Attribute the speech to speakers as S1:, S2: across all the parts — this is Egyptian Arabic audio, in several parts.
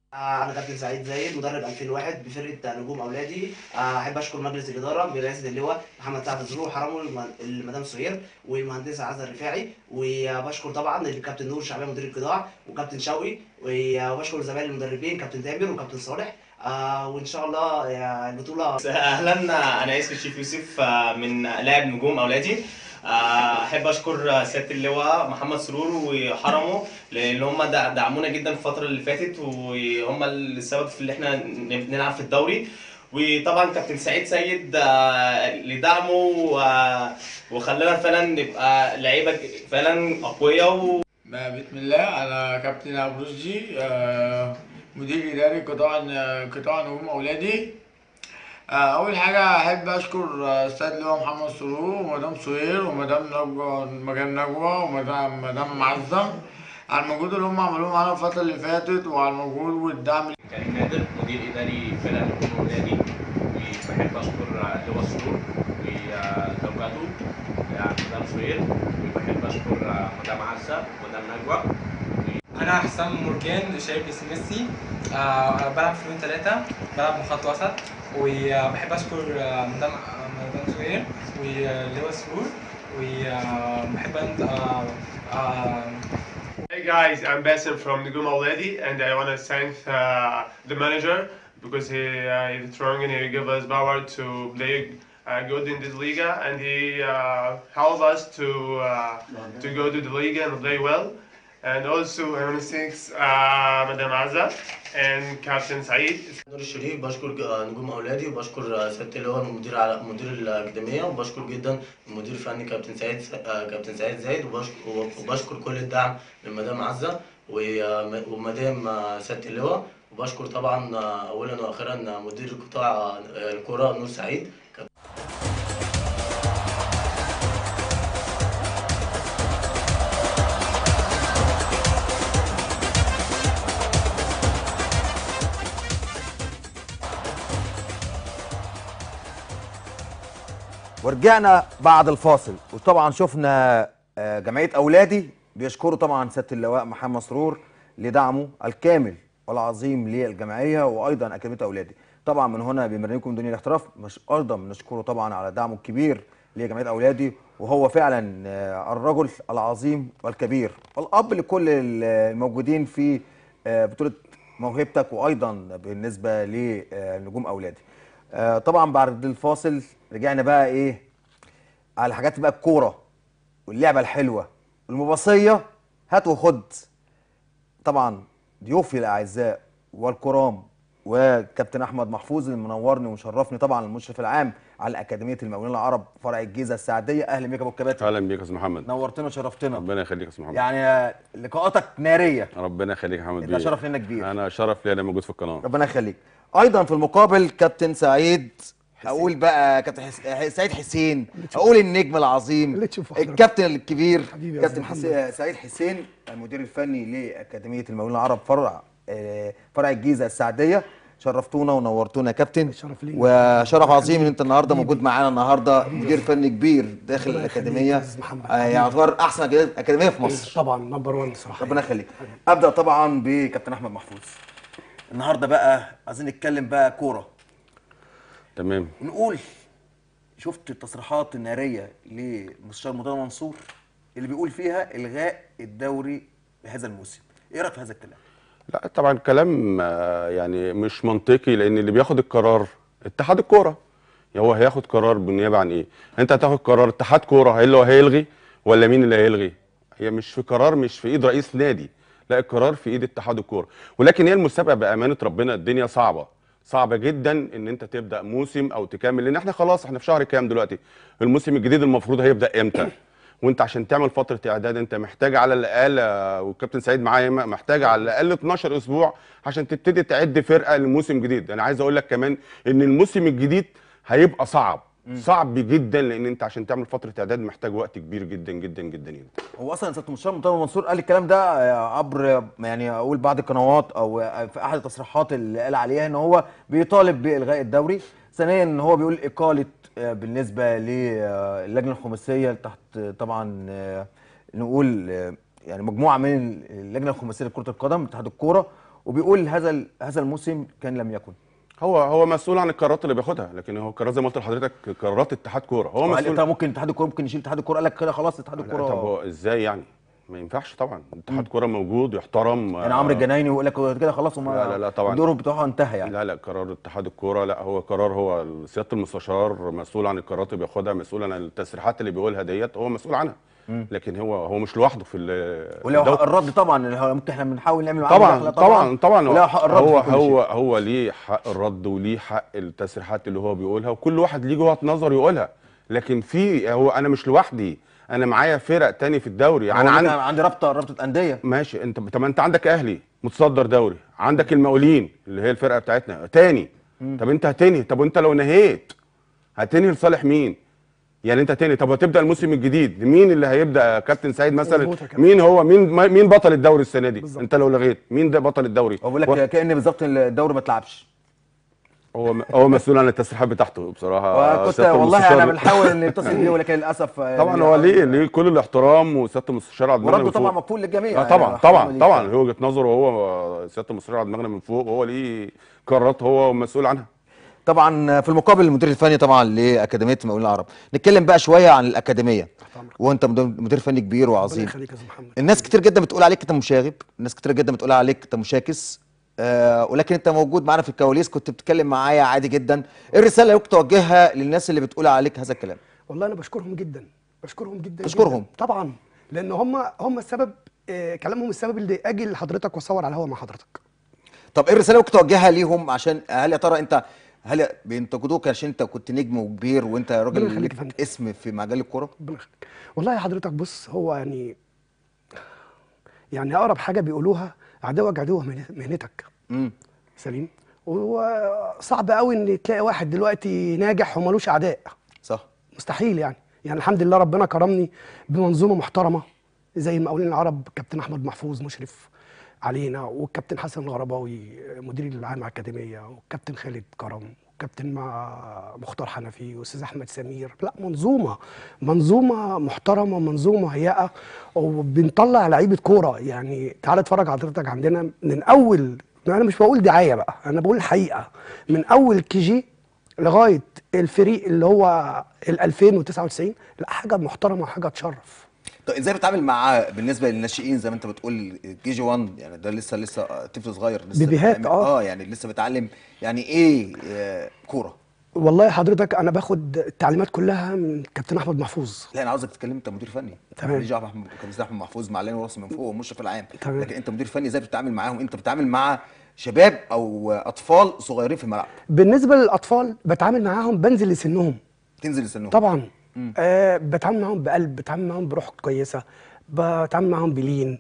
S1: آه، أنا كابتن سعيد زايد مدرب 2001 بفرقة نجوم أولادي آه، أحب أشكر مجلس الإدارة برئاسة اللواء محمد سعد الزروق وحرمه الم- المدام سهير والمهندسة عزة الرفاعي وبشكر طبعا الكابتن نور شعبان مدير القطاع وكابتن شوقي وبشكر زمايلي المدربين كابتن تامر وكابتن صالح آه، وإن شاء الله آه، البطولة
S2: اهلا انا اسمي الشيف يوسف آه، من لاعب نجوم اولادي آه، احب اشكر سياده اللواء محمد سرور وحرمه لان هم دع- دعمونا جدا الفتره اللي فاتت وهم السبب في اللي احنا ن- نلعب في الدوري وطبعا كابتن سعيد سيد آه، لدعمه و- وخلانا فعلا نبقى لعيبه فعلا اقوياء و...
S3: بسم الله انا كابتن ابو رشدي آه، مدير اداري قطاع قطاع نجوم اولادي آه، اول حاجه احب اشكر آه، استاذ لواء محمد سرور ومدام سهير ومدام نجوى مدام نجوى ومدام مدام معزه على المجهود اللي هم عملوه معانا الفتره اللي فاتت وعلى المجهود والدعم
S2: كريم نادر مدير اداري فرقه نجوم اولادي وبحب اشكر لواء سرور وزوجته مدام سهير وبحب اشكر مدام عزه ومدام نجوى
S4: انا حسام مرجان شايب اسم ميسي آه بلعب في لون ثلاثة بلعب مخط وسط وبحب اشكر آه، مدام آه، مدام سهير ولواء سرور وبحب انت آه آه
S5: Hey guys, I'm Bassem from Nugum Already, and I want to thank uh, the manager because he uh, is strong and he gave us power to play uh, good in this liga, and he uh, helped us to uh, to go to the liga and play well. And also I want to thank uh, Madam Azza and Captain Saeed.
S6: نور الشريف بشكر نجوم اولادي وبشكر سياده اللواء مدير على مدير الاكاديميه وبشكر جدا المدير الفني كابتن سعيد آه، كابتن سعيد زايد وبشكر, وبشكر كل الدعم من مدام عزه و- ومدام آه، سياده اللواء وبشكر طبعا آه، اولا واخيرا مدير قطاع آه، الكره نور سعيد
S7: ورجعنا بعد الفاصل وطبعا شفنا آه، جمعيه اولادي بيشكروا طبعا سياده اللواء محمد سرور لدعمه الكامل والعظيم للجمعيه وايضا اكاديميه اولادي طبعا من هنا بمرنكم دنيا الاحتراف مش ايضا بنشكره طبعا على دعمه الكبير لجمعيه اولادي وهو فعلا آه، الرجل العظيم والكبير الاب لكل الموجودين في آه، بطوله موهبتك وايضا بالنسبه لنجوم اولادي آه، طبعا بعد الفاصل رجعنا بقى ايه على حاجات بقى الكوره واللعبه الحلوه المباصيه هات وخد طبعا ضيوفي الاعزاء والكرام وكابتن احمد محفوظ اللي منورني ومشرفني طبعا المشرف العام على اكاديميه المقاولين العرب فرع الجيزه السعديه اهلا بيك يا ابو الكباتن
S8: اهلا بيك يا استاذ محمد
S7: نورتنا وشرفتنا
S8: ربنا يخليك يا استاذ محمد
S7: يعني آه، لقاءاتك ناريه
S8: ربنا يخليك يا محمد
S7: انت
S8: بيه.
S7: شرف لنا كبير
S8: انا شرف لي انا موجود في القناه
S7: ربنا يخليك ايضا في المقابل كابتن سعيد اقول بقى كابتن حس... سعيد حسين اقول النجم العظيم
S9: اللي تشوفه حضرتك.
S7: الكابتن الكبير
S9: حبيبي يا
S7: كابتن
S9: أستاذ
S7: حس... سعيد حسين المدير الفني لاكاديميه المقاولين العرب فرع آه، فرع الجيزه السعديه شرفتونا ونورتونا يا كابتن
S9: شرف لينا.
S7: وشرف عظيم ان انت النهارده موجود معانا النهارده مدير فني كبير داخل
S9: ربنا يخليك
S7: الاكاديميه
S9: يا أستاذ محمد.
S7: آه، يعتبر احسن اكاديميه في مصر
S9: طبعا نمبر 1 صراحه
S7: ربنا يخليك ابدا طبعا بكابتن احمد محفوظ النهارده بقى عايزين نتكلم بقى كوره
S8: تمام
S7: ونقول شفت التصريحات الناريه لمستشار مرتضى منصور اللي بيقول فيها الغاء الدوري لهذا الموسم ايه رايك في هذا الكلام
S8: لا طبعا كلام آه، يعني مش منطقي لان اللي بياخد القرار اتحاد الكوره هو هياخد قرار بالنيابه عن ايه انت هتاخد قرار اتحاد كوره هي اللي هو هيلغي ولا مين اللي هيلغي هي مش في قرار مش في ايد رئيس نادي لا القرار في ايد اتحاد الكوره ولكن هي المسابقه بامانه ربنا الدنيا صعبه صعبه جدا ان انت تبدا موسم او تكمل لان احنا خلاص احنا في شهر كام دلوقتي الموسم الجديد المفروض هيبدا امتى وانت عشان تعمل فتره اعداد انت محتاج على الاقل آه، والكابتن سعيد معايا محتاج على الاقل 12 اسبوع عشان تبتدي تعد فرقه لموسم جديد انا عايز اقول لك كمان ان الموسم الجديد هيبقى صعب صعب جدا لان انت عشان تعمل فتره اعداد محتاج وقت كبير جدا جدا جدا جدا
S7: هو اصلا سياده المستشار مرتضى منصور قال الكلام ده آه، عبر يعني اقول بعض القنوات او آه، في احد التصريحات اللي قال عليها ان هو بيطالب بالغاء الدوري ثانيا ان هو بيقول اقاله آه، بالنسبه للجنه الخماسيه تحت آه، طبعا آه، نقول آه، يعني مجموعه من اللجنه الخماسيه لكره القدم اتحاد الكوره وبيقول هذا ال- هذا الموسم كان لم يكن
S8: هو هو مسؤول عن القرارات اللي بياخدها لكن هو قرارات زي ما قلت لحضرتك قرارات اتحاد كوره هو
S7: هو قال
S8: مسؤول
S7: انت ممكن اتحاد الكوره ممكن يشيل اتحاد الكوره قال لك كده خلاص اتحاد
S8: لا،
S7: الكوره
S8: طب هو ازاي يعني ما ينفعش طبعا اتحاد كوره موجود يحترم
S7: يعني عمرو الجنايني يقول لك كده خلاص هم
S8: لا، لا، لا، طبعا.
S7: الدور بتاعه انتهى يعني
S8: لا لا قرار اتحاد الكوره لا هو قرار هو سياده المستشار مسؤول عن القرارات اللي بياخدها مسؤول عن التسريحات اللي بيقولها ديت هو مسؤول عنها لكن هو هو مش لوحده في ال-
S7: ولو
S8: الدوري.
S7: حق الرد طبعا اللي هو ممكن احنا بنحاول نعمل معاه
S8: طبعا
S7: مداخلة
S8: طبعا طبعا
S7: وله حق الرد
S8: هو
S7: في كل
S8: هو
S7: شيء.
S8: هو ليه حق الرد وليه حق التسريحات اللي هو بيقولها وكل واحد ليه وجهه نظر يقولها لكن في هو انا مش لوحدي انا معايا فرق تاني في الدوري
S7: انا
S8: انا
S7: عندي
S8: عندي
S7: عندي رابطه رابطه انديه
S8: ماشي انت طب ما انت عندك اهلي متصدر دوري عندك المقاولين اللي هي الفرقه بتاعتنا تاني طب انت هتنهي طب وانت لو نهيت هتنهي لصالح مين يعني انت تاني طب هتبدا الموسم الجديد مين اللي هيبدا كابتن سعيد مثلا
S9: مظبوط يا كابتن.
S8: مين هو مين مين بطل الدوري السنه دي
S9: بالظبط.
S8: انت لو لغيت مين ده بطل الدوري
S7: هو بيقول لك كان بالظبط الدوري ما اتلعبش
S8: هو هو مسؤول عن التسريحات بتاعته بصراحه
S7: وكنت
S8: سيادة
S7: والله
S8: المستشار.
S7: انا بنحاول ان نتصل بيه ولكن للاسف
S8: طبعا هو ليه ليه كل الاحترام وسياده المستشار عبد المنعم
S7: ورده
S8: من فوق.
S7: طبعا مقبول للجميع
S8: اه
S7: يعني
S8: طبعا
S7: احترام
S8: طبعا
S7: ليه.
S8: طبعا هو وجهه نظره هو سياده المستشار عبد المنعم من فوق وهو ليه قرارات هو مسؤول عنها
S7: طبعا في المقابل المدير الفني طبعا لاكاديميه المقاولين العرب نتكلم بقى شويه عن الاكاديميه وانت مدير مدير فني كبير
S9: ربنا
S7: وعظيم
S9: يخليك يا استاذ محمد
S7: الناس كتير جدا بتقول عليك انت مشاغب الناس كتير جدا بتقول عليك انت مشاكس آه ولكن انت موجود معانا في الكواليس كنت بتتكلم معايا عادي جدا ايه الرساله اللي ممكن توجهها للناس اللي بتقول عليك هذا الكلام
S9: والله انا بشكرهم جدا بشكرهم جدا
S7: تشكرهم؟
S9: جداً. طبعا لان هم هم السبب آه، كلامهم السبب اللي اجي لحضرتك واصور على الهوا مع حضرتك
S7: طب ايه الرساله اللي ممكن توجهها ليهم عشان هل يا ترى انت هل بينتقدوك عشان انت كنت نجم وكبير وانت
S9: ربنا
S7: راجل
S9: يخليك يا
S7: ليك
S9: فندم.
S7: اسم في مجال الكوره
S9: ربنا يخليك والله يا حضرتك بص هو يعني يعني اقرب حاجه بيقولوها عدوك عدو مهن- مهنتك
S7: امم
S9: سليم وصعب قوي ان تلاقي واحد دلوقتي ناجح ومالوش اعداء
S7: صح
S9: مستحيل يعني يعني الحمد لله ربنا كرمني بمنظومه محترمه زي المقاولين العرب كابتن احمد محفوظ مشرف علينا والكابتن حسن الغرباوي مدير العام على الاكاديميه والكابتن خالد كرم والكابتن مع مختار حنفي واستاذ احمد سمير لا منظومه منظومه محترمه منظومه مهيئه وبنطلع لعيبه كوره يعني تعال اتفرج حضرتك عندنا من اول انا مش بقول دعايه بقى انا بقول الحقيقه من اول كي جي لغايه الفريق اللي هو ال 2099 لا حاجه محترمه وحاجه تشرف
S7: طب ازاي بتتعامل مع بالنسبه للناشئين زي ما انت بتقول كي جي 1 يعني ده لسه لسه طفل صغير لسه
S9: بيبيهات،
S7: بيتعامل-
S9: آه.
S7: اه يعني لسه بيتعلم يعني ايه آه، كوره
S9: والله حضرتك انا باخد التعليمات كلها من كابتن احمد محفوظ
S7: لا انا عاوزك تتكلم انت مدير فني
S9: تمام.
S7: ماليش دعوه بأحمد- كابتن احمد محفوظ معلن وراسي من فوق ومشرف العام
S9: تمام.
S7: لكن انت مدير فني ازاي بتتعامل معاهم انت بتتعامل مع شباب او اطفال صغيرين في الملعب
S9: بالنسبه للاطفال بتعامل معاهم بنزل لسنهم
S7: تنزل لسنهم
S9: طبعا آه بتعامل معاهم بقلب بتعامل معاهم بروح كويسه بتعامل معاهم بلين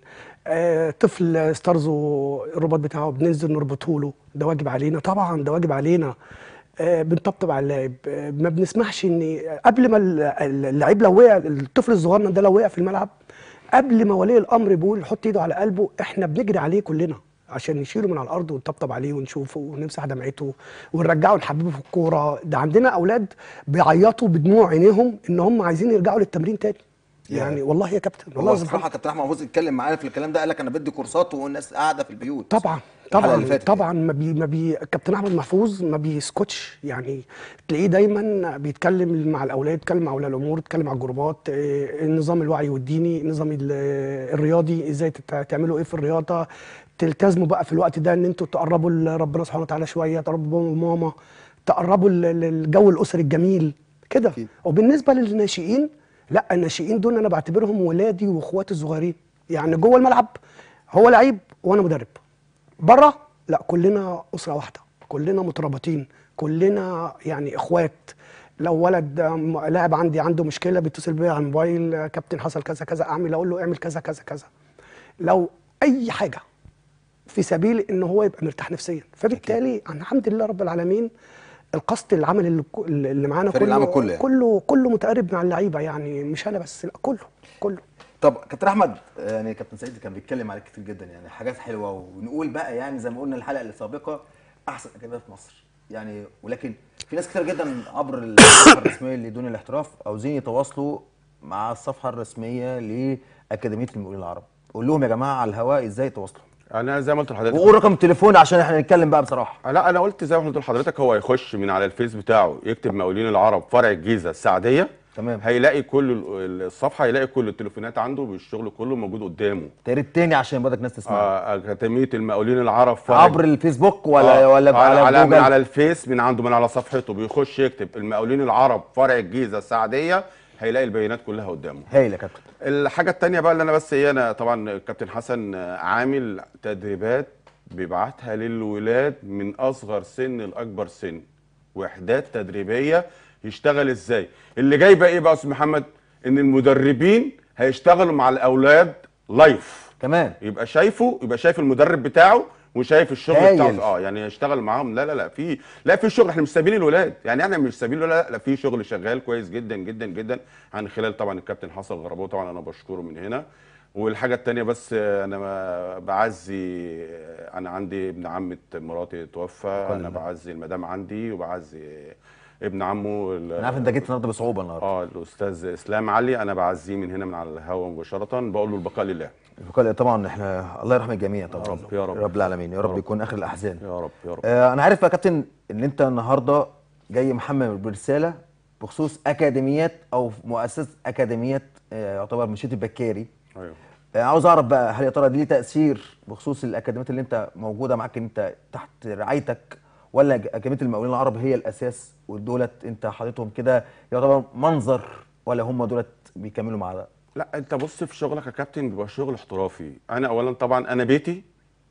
S9: آه طفل استرزو الرباط بتاعه بننزل نربطه له ده واجب علينا طبعا ده واجب علينا آه بنطبطب على اللاعب آه ما بنسمحش ان قبل ما ال- ال- اللعيب لو وقع الطفل الصغير ده لو وقع في الملعب قبل ما ولي الامر بيقول يحط ايده على قلبه احنا بنجري عليه كلنا عشان نشيله من على الارض ونطبطب عليه ونشوفه ونمسح دمعته ونرجعه نحببه في الكوره ده عندنا اولاد بيعيطوا بدموع عينيهم ان هم عايزين يرجعوا للتمرين تاني
S7: يا.
S9: يعني والله يا كابتن والله
S7: هو
S9: سبحان
S7: بصراحه كابتن احمد محفوظ اتكلم معانا في الكلام ده قال لك انا بدي كورسات والناس قاعده في البيوت
S9: طبعا
S7: الحلقة اللي
S9: طبعا
S7: فاتت
S9: طبعا ما بي ما بي كابتن احمد محفوظ ما بيسكتش يعني تلاقيه دايما بيتكلم مع الاولاد يتكلم مع اولياء الامور يتكلم مع الجروبات إيه، النظام الوعي والديني النظام ال- الرياضي ازاي تت- تعملوا ايه في الرياضه تلتزموا بقى في الوقت ده ان انتوا تقربوا لربنا سبحانه وتعالى شويه تقربوا بابا وماما تقربوا ال- للجو الاسري الجميل كده
S7: أكيد.
S9: وبالنسبه للناشئين لا الناشئين دول انا بعتبرهم ولادي واخواتي الصغيرين يعني جوه الملعب هو لعيب وانا مدرب بره لا كلنا اسره واحده كلنا مترابطين كلنا يعني اخوات لو ولد آم، لاعب عندي عنده مشكله بيتصل بيا على الموبايل آه، كابتن حصل كذا كذا اعمل اقول له اعمل كذا كذا كذا لو اي حاجه في سبيل ان هو يبقى مرتاح نفسيا فبالتالي أنا الحمد لله رب العالمين القصد العمل اللي, اللي معانا
S7: فريق
S9: كله
S7: العمل كله يعني.
S9: كله كله متقارب مع اللعيبه يعني مش انا بس لا كله كله
S7: طب كابتن احمد يعني كابتن سعيد كان بيتكلم عليك كتير جدا يعني حاجات حلوه ونقول بقى يعني زي ما قلنا الحلقه السابقه احسن اكاديميه في مصر يعني ولكن في ناس كتير جدا عبر الصفحه الرسميه لدون الاحتراف عاوزين يتواصلوا مع الصفحه الرسميه لاكاديميه المقاولين العرب قول لهم يا جماعه على الهواء ازاي يتواصلوا
S8: انا زي ما قلت لحضرتك
S7: وقول رقم التليفون عشان احنا نتكلم بقى بصراحه
S8: لا انا قلت زي ما قلت لحضرتك هو يخش من على الفيس بتاعه يكتب مقاولين العرب فرع الجيزه السعديه
S7: تمام
S8: هيلاقي كل ال- الصفحه هيلاقي كل التليفونات عنده بالشغل كله موجود قدامه
S7: تقريبا تاني عشان بدك ناس تسمع
S8: آه، اكاديميه المقاولين العرب فرع
S7: عبر الفيسبوك ولا
S8: آه،
S7: ولا
S8: على, على من
S7: جوجل؟
S8: على الفيس من عنده من على صفحته بيخش يكتب المقاولين العرب فرع الجيزه السعديه هيلاقي البيانات كلها قدامه
S7: هايل يا كابتن
S8: الحاجه التانية بقى اللي انا بس ايه انا طبعا الكابتن حسن آه، عامل تدريبات بيبعتها للولاد من اصغر سن لاكبر سن وحدات تدريبيه يشتغل ازاي اللي جاي بقى ايه بقى يا استاذ محمد ان المدربين هيشتغلوا مع الاولاد لايف
S7: كمان
S8: يبقى شايفه يبقى شايف المدرب بتاعه وشايف الشغل
S7: هايل.
S8: بتاعه اه يعني يشتغل معاهم لا لا لا في لا في شغل احنا مش سايبين الولاد يعني احنا مش سايبين الولاد لا, لا في شغل شغال كويس جدا جدا جدا عن خلال طبعا الكابتن حسن الغرباوي طبعا انا بشكره من هنا والحاجه التانية بس آه، انا ما- بعزي آه، انا عندي ابن عمة مراتي توفى انا بعزي المدام عندي وبعزي ابن عمه ال-
S7: انا عارف انت جيت النهارده بصعوبه النهارده
S8: اه الاستاذ اسلام علي انا بعزيه من هنا من على الهواء مباشره بقول له البقاء لله
S7: الوكالة طبعا احنا الله يرحم الجميع طبعا
S8: يا رب، يا رب.
S7: رب العالمين يا رب
S8: رب.
S7: يكون اخر الاحزان
S8: يا رب يا رب
S7: آه انا عارف بقى يا كابتن ان انت النهارده جاي محمد برساله بخصوص اكاديميات او مؤسسه اكاديميات آه يعتبر مشيت البكاري
S8: ايوه
S7: آه عاوز اعرف بقى هل يا ترى دي ليه تاثير بخصوص الاكاديميات اللي انت موجوده معاك انت تحت رعايتك ولا ج- اكاديميه المقاولين العرب هي الاساس ودولت انت حاططهم كده يعتبر منظر ولا هم دولت بيكملوا مع ده
S8: لا انت بص في شغلك يا كابتن بيبقى شغل احترافي انا اولا طبعا انا بيتي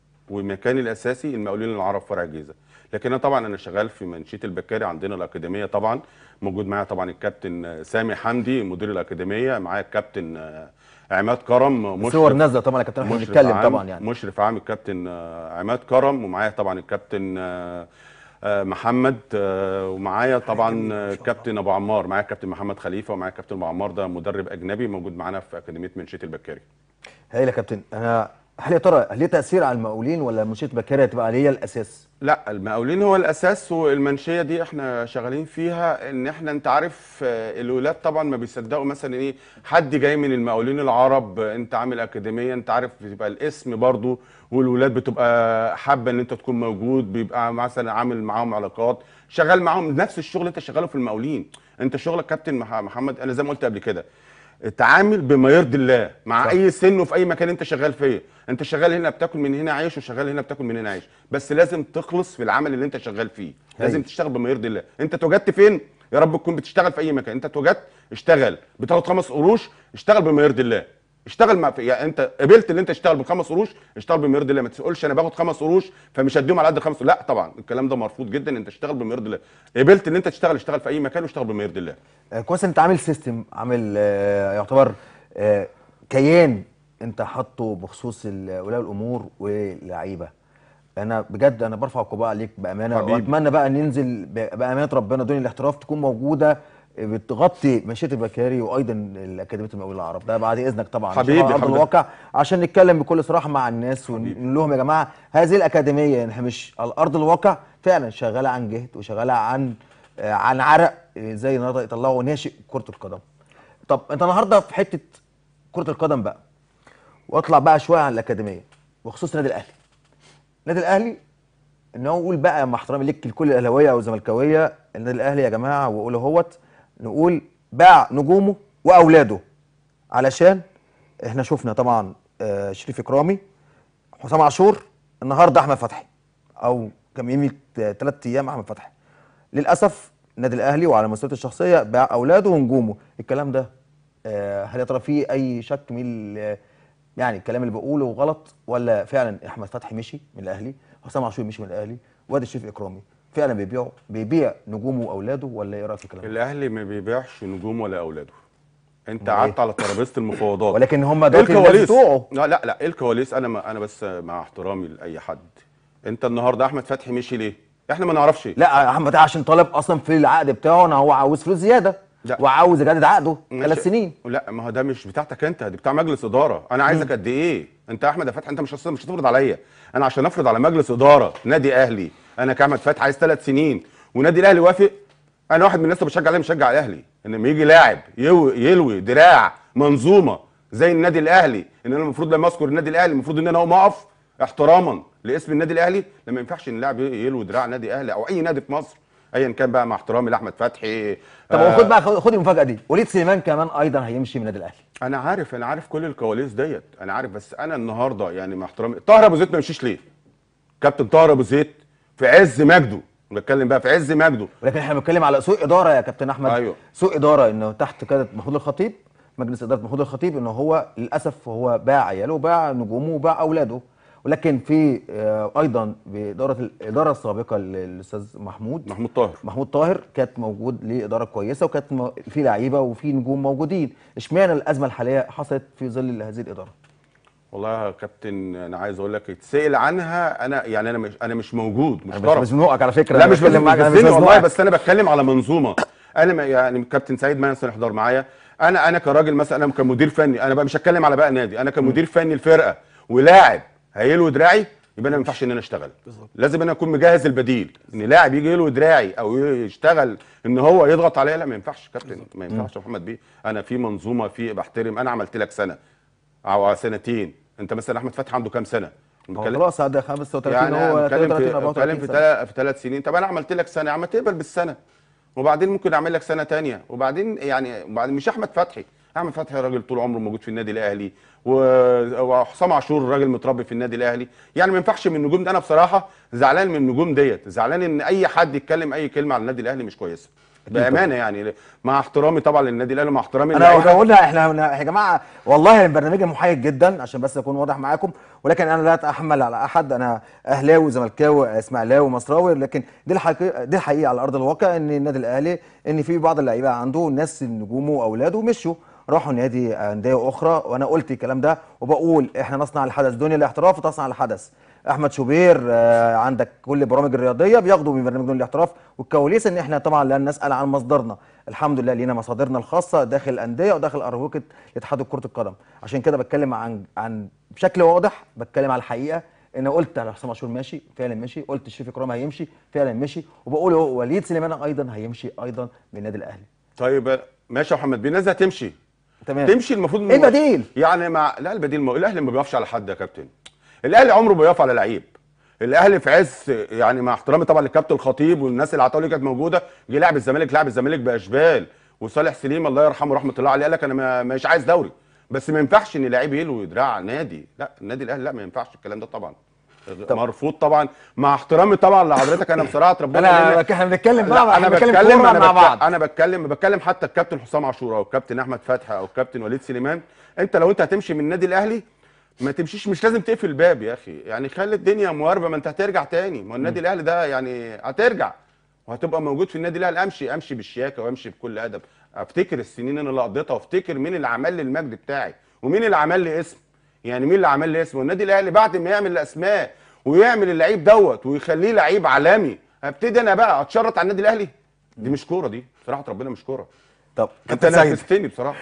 S8: ومكاني الاساسي المقاولين العرب فرع الجيزه لكن انا طبعا انا شغال في منشيه البكاري عندنا الاكاديميه طبعا موجود معايا طبعا الكابتن سامي حمدي مدير الاكاديميه معايا الكابتن آه، عماد كرم
S7: الصور نازله طبعا يا كابتن احنا
S8: مشرف
S7: بنتكلم
S8: عام
S7: طبعا يعني
S8: مشرف عام الكابتن آه، عماد كرم ومعايا طبعا الكابتن آه، آه، محمد آه، ومعايا طبعا آه، الكابتن ابو عمار معايا الكابتن محمد خليفه ومعايا الكابتن ابو عمار ده مدرب اجنبي موجود معانا في اكاديميه منشيه البكاري
S7: هايل يا كابتن انا هل يا ترى ليه تاثير على المقاولين ولا منشيه بكاري هتبقى هي الاساس
S8: لا المقاولين هو الاساس والمنشيه دي احنا شغالين فيها ان احنا انت عارف آه، الولاد طبعا ما بيصدقوا مثلا ايه حد جاي من المقاولين العرب آه، انت عامل اكاديميه انت عارف بيبقى الاسم برضو والولاد بتبقى حابه ان انت تكون موجود بيبقى مثلا عامل معاهم علاقات شغال معاهم نفس الشغل اللي انت شغاله في المقاولين انت شغلك كابتن مح- محمد انا زي ما قلت قبل كده اتعامل بما يرضي الله مع
S7: صح.
S8: صح. اي سن وفي اي مكان انت شغال فيه انت شغال هنا بتاكل من هنا عيش وشغال هنا بتاكل من هنا عيش بس لازم تخلص في العمل اللي انت شغال فيه لازم
S7: أيوة.
S8: تشتغل بما يرضي الله انت اتوجدت فين يا رب تكون بتشتغل في اي مكان انت اتوجدت اشتغل بتاخد خمس قروش اشتغل بما يرضي الله اشتغل مع يعني انت قبلت ان انت تشتغل بخمس قروش اشتغل بما يرضي الله ما تقولش انا باخد خمس قروش فمش هديهم على قد خمس لا طبعا الكلام ده مرفوض جدا انت تشتغل بما يرضي الله قبلت ان انت تشتغل اشتغل في اي مكان واشتغل بما يرضي الله
S7: آه، كويس انت عامل سيستم عامل آه، يعتبر آه، كيان انت حاطه بخصوص ال- اولياء الامور واللعيبه انا بجد انا برفع القبعه عليك بامانه
S8: حبيبي.
S7: واتمنى بقى ننزل ب- بامانه ربنا دنيا الاحتراف تكون موجوده آه، بتغطي مشيئه البكاري وايضا الاكاديميه المقاولين العرب ده بعد اذنك طبعا
S8: حبيبي،
S7: نشوفها على ارض
S8: حبيبي.
S7: الواقع عشان نتكلم بكل صراحه مع الناس ونقول لهم يا جماعه هذه الاكاديميه يعني احنا مش على ارض الواقع فعلا شغاله عن جهد وشغاله عن آه، عن عرق آه، زي النهارده يطلعوا ناشئ كره القدم طب انت النهارده في حته كره القدم بقى واطلع بقى شويه عن الاكاديميه وخصوص النادي الاهلي النادي الاهلي ان هو يقول بقى مع احترامي ليك لكل الاهلاويه او الزملكاويه النادي الاهلي يا جماعه واقول اهوت نقول باع نجومه واولاده علشان احنا شفنا طبعا آه، شريف اكرامي حسام عاشور النهارده احمد فتحي او كان يمي ثلاث ايام احمد فتحي للاسف النادي الاهلي وعلى مسؤوليته الشخصيه باع اولاده ونجومه الكلام ده آه، هل يا ترى فيه اي شك من ال- يعني الكلام اللي بقوله غلط ولا فعلا احمد فتحي مشي من الاهلي حسام عاشور مشي من الاهلي وادي الشريف اكرامي فعلا بيبيعوا بيبيع نجومه واولاده ولا ايه رايك في الكلام ده؟
S8: الاهلي ما بيبيعش نجوم ولا اولاده انت
S7: أمال
S8: قعدت
S7: إيه؟
S8: على ترابيزه المفاوضات
S7: ولكن هم
S8: ايه
S7: دلوقتي الناس
S8: الكواليس
S7: بتوعه
S8: لا لا لا ايه الكواليس انا ما انا بس مع احترامي لاي حد انت النهارده احمد فتحي مشي ليه احنا ما نعرفش
S7: لا احمد فتحي عشان طالب اصلا في العقد بتاعه ان هو عاوز فلوس زياده
S8: لا.
S7: وعاوز يجدد عقده
S8: ماشي.
S7: ثلاث سنين
S8: لا ما هو ده مش بتاعتك انت دي بتاع مجلس اداره انا عايزك قد ايه انت يا احمد يا فتحي انت مش هتص- مش هتفرض عليا انا عشان افرض على مجلس اداره نادي اهلي انا كاحمد فتحي عايز ثلاث سنين ونادي الاهلي وافق انا واحد من الناس اللي بشجع الاهلي مشجع الاهلي ان لما يجي لاعب يو- يلوي دراع منظومه زي النادي الاهلي ان انا المفروض لما اذكر النادي الاهلي المفروض ان انا اقوم اقف احتراما لاسم النادي الاهلي لما ينفعش ان اللاعب يلوي دراع نادي اهلي او اي نادي في مصر ايا كان بقى مع احترامي لاحمد فتحي
S7: طب
S8: آه،
S7: خد بقى خد خد المفاجاه دي وليد سليمان كمان ايضا هيمشي من النادي الاهلي
S8: انا عارف انا عارف كل الكواليس ديت انا عارف بس انا النهارده يعني مع احترامي طاهر ابو زيد ما يمشيش ليه كابتن طاهر ابو زيد في عز مجده بتكلم بقى في عز مجده
S7: ولكن احنا بنتكلم على سوء اداره يا كابتن احمد
S8: أيوه.
S7: سوء اداره انه تحت قياده محمود الخطيب مجلس اداره محمود الخطيب انه هو للاسف هو باع عياله وباع نجومه وباع اولاده ولكن في آه، ايضا باداره الاداره السابقه للاستاذ محمود
S8: محمود طاهر
S7: محمود طاهر كانت موجود ليه اداره كويسه وكانت م- في لعيبه وفي نجوم موجودين اشمعنى الازمه الحاليه حصلت في ظل هذه الاداره
S8: والله يا كابتن انا عايز اقول لك تسال عنها انا يعني انا مش انا مش موجود مش
S7: انا
S8: طرف
S7: مش بزنقك على فكره
S8: لا
S7: أنا
S8: مش
S7: بتكلم معاك، أنا مش
S8: بزني والله
S7: بزنقك.
S8: بس انا بتكلم على منظومه انا ما- يعني كابتن سعيد ما ينسى يحضر معايا انا انا كراجل مثلا انا كمدير فني انا بقى مش هتكلم على بقى نادي انا كمدير فني الفرقه ولاعب هيلوي دراعي يبقى انا ما ينفعش ان انا اشتغل لازم انا اكون مجهز البديل ان لاعب يجي يلوي دراعي او يشتغل ان هو يضغط عليا لا ما ينفعش كابتن ما ينفعش يا محمد بيه انا في منظومه في بحترم انا عملت لك سنه او سنتين انت مثلا احمد فتحي عنده كام سنه
S7: هو
S8: بنتكلم-
S7: خلاص ده 35
S8: يعني
S7: هو
S8: بتكلم
S7: 33
S8: في
S7: 34
S8: بتكلم في
S7: سنة.
S8: تلا- في ثلاث سنين طب انا عملت لك سنه يا عم تقبل بالسنه وبعدين ممكن اعمل لك سنه تانية وبعدين يعني وبعدين مش احمد فتحي احمد فتحي راجل طول عمره موجود في النادي الاهلي و- وحسام عاشور راجل متربي في النادي الاهلي يعني ما ينفعش من النجوم ده انا بصراحه زعلان من النجوم ديت زعلان ان اي حد يتكلم اي كلمه على النادي الاهلي مش كويسه بامانه يعني مع احترامي طبعا للنادي الاهلي ومع احترامي
S7: انا
S8: للعيبة.
S7: احنا قلنا احنا يا جماعه والله البرنامج محايد جدا عشان بس اكون واضح معاكم ولكن انا لا اتحمل على احد انا اهلاوي زملكاوي اسماعيلاوي مصراوي لكن دي الحقيقه دي الحقيقه على ارض الواقع ان النادي الاهلي ان في بعض اللعيبه عنده ناس نجومه واولاده مشوا راحوا نادي انديه اخرى وانا قلت الكلام ده وبقول احنا نصنع الحدث دنيا الاحتراف وتصنع الحدث احمد شوبير آه، عندك كل البرامج الرياضيه بياخدوا من برنامج دون الاحتراف والكواليس ان احنا طبعا لا نسال عن مصدرنا الحمد لله لينا مصادرنا الخاصه داخل الانديه وداخل اروقه اتحاد كره القدم عشان كده بتكلم عن عن بشكل واضح بتكلم على الحقيقه انا قلت على حسام عاشور ماشي فعلا ماشي قلت شريف اكرام هيمشي فعلا مشي وبقول هو وليد سليمان ايضا هيمشي ايضا من النادي الاهلي
S8: طيب ماشي يا محمد بيه الناس دي هتمشي
S7: تمام
S8: تمشي المفروض
S7: ايه البديل؟
S8: يعني مع لا البديل ما... الاهلي ما بيقفش على حد يا كابتن الاهلي عمره ما بيقف على لعيب الاهلي في عز يعني مع احترامي طبعا للكابتن الخطيب والناس اللي عطاله كانت موجوده جه لاعب الزمالك لاعب الزمالك باشبال وصالح سليم الله يرحمه رحمه الله عليه قال لك انا ما- مش عايز دوري بس ما ينفعش ان لعيب يلوي دراع نادي لا النادي الاهلي لا ما ينفعش الكلام ده طبعا مرفوض طبعا مع احترامي طبعا لحضرتك انا بصراحه ربنا
S7: انا احنا بنتكلم بقى
S8: لا انا
S7: احنا بنتكلم
S8: بتكلم
S7: كورة
S8: انا
S7: مع
S8: بتك-
S7: بعض
S8: انا بتكلم بتكلم حتى الكابتن حسام عاشور او الكابتن احمد فتحي او الكابتن وليد سليمان انت لو انت هتمشي من النادي الاهلي ما تمشيش مش لازم تقفل الباب يا اخي يعني خلي الدنيا مواربه ما انت هترجع تاني ما هو النادي الاهلي ده يعني هترجع وهتبقى موجود في النادي الاهلي امشي امشي بالشياكه وامشي بكل ادب افتكر السنين انا اللي قضيتها وافتكر مين اللي عمل لي المجد بتاعي ومين اللي عمل لي اسم يعني مين اللي عمل لي اسم والنادي الاهلي بعد ما يعمل الاسماء ويعمل اللعيب دوت ويخليه لعيب عالمي ابتدي انا بقى اتشرط على النادي الاهلي دي مش كوره دي بصراحه ربنا مش كوره
S7: طب
S8: انت
S7: كابتن سعيد
S8: نرفزتني بصراحه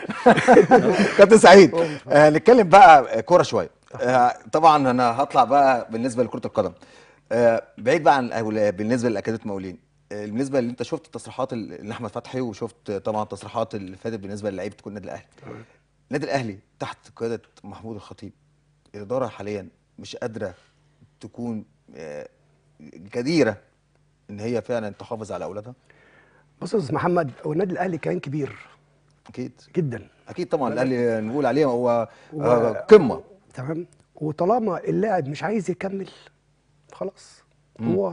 S7: كابتن سعيد آه نتكلم بقى كوره شويه آه طبعا انا هطلع بقى بالنسبه لكره القدم آه بعيد بقى عن الأول- بالنسبه لاكاديميه مقاولين آه بالنسبه اللي انت شفت التصريحات ال- لاحمد فتحي وشفت طبعا التصريحات اللي فاتت بالنسبه للعيبه تكون النادي الاهلي النادي الاهلي تحت قياده محمود الخطيب الاداره حاليا مش قادره تكون آه جديره ان هي فعلا تحافظ على اولادها
S9: بص يا استاذ محمد هو النادي الاهلي كان كبير
S7: اكيد
S9: جدا
S7: اكيد طبعا الاهلي نقول عليه هو
S9: و-
S7: آه قمه
S9: تمام وطالما اللاعب مش عايز يكمل خلاص هو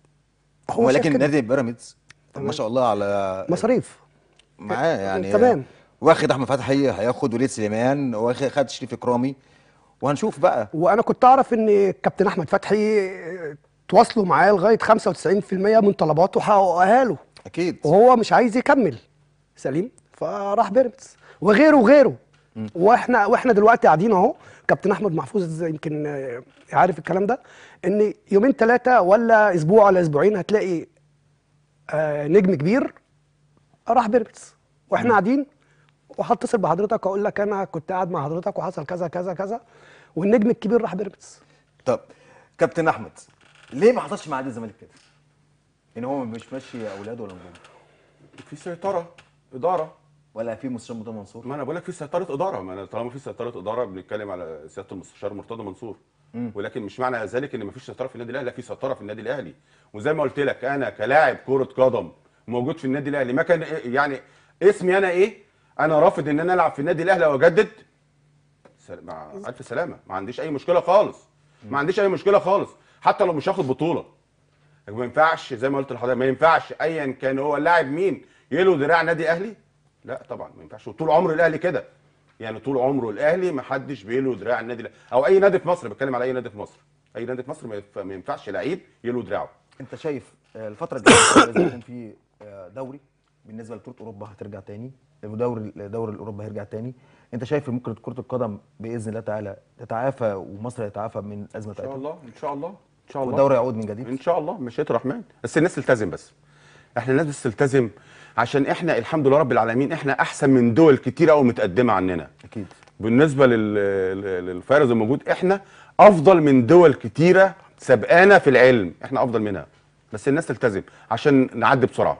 S9: هو شايف
S7: ولكن
S9: كده.
S7: نادي بيراميدز ما شاء الله على
S9: مصاريف
S7: معاه يعني
S9: تمام.
S7: واخد احمد فتحي هياخد وليد سليمان واخد خد شريف اكرامي وهنشوف بقى
S9: وانا كنت اعرف ان كابتن احمد فتحي تواصلوا معاه لغايه 95% من طلباته حققها له
S7: اكيد
S9: وهو مش عايز يكمل سليم فراح بيراميدز وغيره وغيره واحنا واحنا دلوقتي قاعدين اهو كابتن احمد محفوظ يمكن آه، عارف الكلام ده ان يومين ثلاثه ولا اسبوع ولا اسبوعين هتلاقي آه، نجم كبير راح بيراميدز واحنا قاعدين وهتصل بحضرتك اقول لك انا كنت قاعد مع حضرتك وحصل كذا كذا كذا والنجم الكبير راح بيراميدز
S7: طب كابتن احمد ليه ما حصلش مع نادي الزمالك كده؟ ان هو مش ماشي اولاده ولا نجوم
S8: في سيطره اداره
S7: ولا في مستشار مرتضى منصور
S8: ما انا بقول لك في سيطره اداره ما انا طالما في سيطره اداره بنتكلم على سياده المستشار مرتضى منصور ولكن مش معنى ذلك ان مفيش سيطره في النادي الاهلي لا في سيطره في النادي الاهلي وزي ما قلت لك انا كلاعب كره قدم موجود في النادي الاهلي ما كان إيه- يعني اسمي انا ايه انا رافض ان انا العب في النادي الاهلي او اجدد سل- مع الف سلامه ما عنديش اي مشكله خالص ما عنديش اي مشكله خالص حتى لو مش هاخد بطوله ما ينفعش زي ما قلت لحضرتك ما ينفعش ايا كان هو اللاعب مين يلو دراع نادي اهلي لا طبعا ما ينفعش وطول عمر الاهلي كده يعني طول عمره الاهلي ما حدش بيلو دراع النادي الأهلي. او اي نادي في مصر بتكلم على اي نادي في مصر اي نادي في مصر ما ينف- ما ينفعش لعيب يلو دراعه
S7: انت شايف آه، الفتره الجايه لازم يكون في آه، دوري بالنسبه لبطوله اوروبا هترجع تاني ودوري الدوري الاوروبي هيرجع تاني انت شايف إن ممكن كره القدم باذن الله تعالى تتعافى ومصر تتعافى من الازمه
S8: ان شاء
S7: بتاعتها
S8: الله ان شاء الله ان شاء الله
S7: والدوري يعود من جديد
S8: ان شاء الله مشيئه الرحمن بس الناس تلتزم بس احنا الناس بس تلتزم عشان احنا الحمد لله رب العالمين احنا احسن من دول كتير قوي متقدمه عننا
S7: اكيد
S8: بالنسبه لل- لل- للفارز الموجود احنا افضل من دول كتيره سبقانا في العلم احنا افضل منها بس الناس تلتزم عشان نعدي بسرعه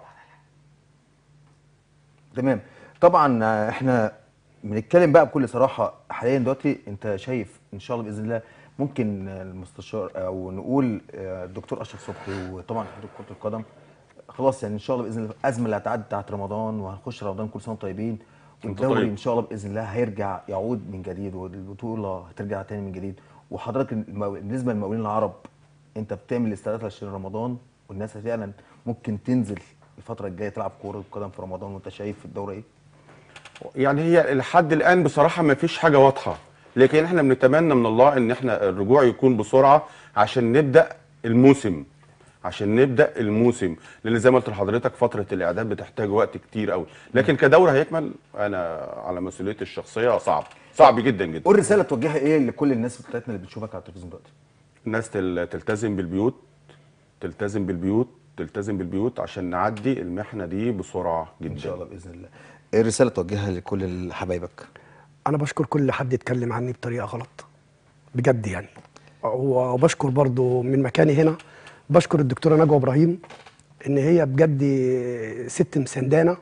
S7: تمام طبعا آه، احنا بنتكلم بقى بكل صراحه حاليا دلوقتي انت شايف ان شاء الله باذن الله ممكن آه، المستشار او نقول آه، الدكتور اشرف صبحي وطبعا اتحاد كره القدم خلاص يعني ان شاء الله باذن الله الازمه اللي هتعدي بتاعت رمضان وهنخش رمضان كل سنه وانتم طيبين والدوري
S8: طيب.
S7: ان شاء الله باذن الله هيرجع يعود من جديد والبطوله هترجع تاني من جديد وحضرتك المو- بالنسبه للمقاولين العرب انت بتعمل استعدادات لشهر رمضان والناس فعلا ممكن تنزل الفتره الجايه تلعب كوره قدم في رمضان وانت شايف الدوره ايه؟
S8: يعني هي لحد الان بصراحه ما فيش حاجه واضحه لكن احنا بنتمنى من الله ان احنا الرجوع يكون بسرعه عشان نبدا الموسم عشان نبدا الموسم لان زي ما قلت لحضرتك فتره الاعداد بتحتاج وقت كتير قوي لكن كدوري هيكمل انا على مسؤوليتي الشخصيه صعب صعب جدا جدا
S7: قول رساله توجهها ايه لكل الناس بتاعتنا اللي بتشوفك على التلفزيون دلوقتي؟
S8: الناس تل- تلتزم بالبيوت تلتزم بالبيوت تلتزم بالبيوت عشان نعدي المحنه دي بسرعه جدا
S7: ان شاء الله باذن الله. ايه الرساله توجهها لكل حبايبك؟
S9: انا بشكر كل حد يتكلم عني بطريقه غلط بجد يعني وبشكر برضو من مكاني هنا بشكر الدكتوره نجوى ابراهيم ان هي بجد ست مسندانه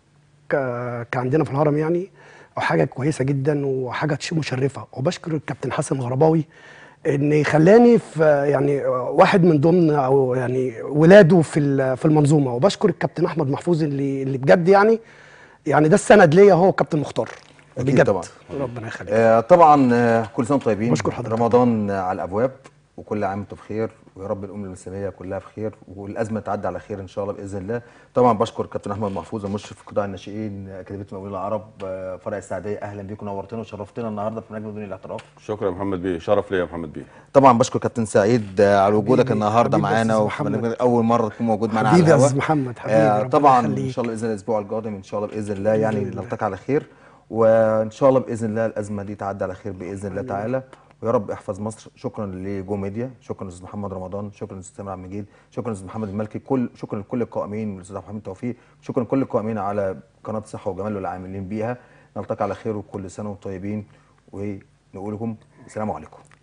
S9: ك- كعندنا في الهرم يعني وحاجه كويسه جدا وحاجه تش- مشرفه وبشكر الكابتن حسن الغرباوي ان خلاني في يعني واحد من ضمن او يعني ولاده في ال- في المنظومه وبشكر الكابتن احمد محفوظ اللي اللي بجد يعني يعني ده السند ليا هو كابتن مختار
S7: أكيد
S9: بجد
S7: طبعا.
S9: ربنا يخليك
S7: آه طبعا آه كل سنه وانتم طيبين
S9: بشكر حضرتك.
S7: رمضان آه على الابواب وكل عام وانتم بخير ويا رب الامه الاسلاميه كلها بخير والازمه تعدي على خير ان شاء الله باذن الله طبعا بشكر كابتن احمد محفوظ المشرف في قطاع الناشئين اكاديميه المقاولين العرب آه فرع السعديه اهلا بيكم نورتنا وشرفتنا النهارده في نجم دوني الاحتراف
S8: شكرا يا محمد بيه شرف ليا يا محمد بيه
S7: طبعا بشكر كابتن سعيد آه، على وجودك
S9: حبيبي-
S7: النهارده
S9: حبيبي يا
S7: معانا
S9: أستاذ
S7: وفي
S9: محمد.
S7: برنامج اول مره تكون موجود معانا على
S9: حبيبي يا
S7: الهواء
S9: أستاذ محمد، حبيبي،
S7: آه
S9: ربنا
S7: طبعا ان
S9: يخليك.
S7: شاء الله باذن الله الاسبوع القادم ان شاء الله باذن الله يعني نلتقي على خير وان شاء الله باذن الله الازمه دي تعدي على خير باذن الله تعالى ويا رب احفظ مصر شكرا لجو ميديا شكرا لاستاذ محمد رمضان شكرا لاستاذ سامر عبد المجيد شكرا لاستاذ محمد الملكي كل شكرا لكل القائمين والاستاذ محمد توفيق شكرا لكل القائمين على قناه صحه وجمال والعاملين بيها نلتقي على خير وكل سنه وانتم طيبين ونقول لكم السلام عليكم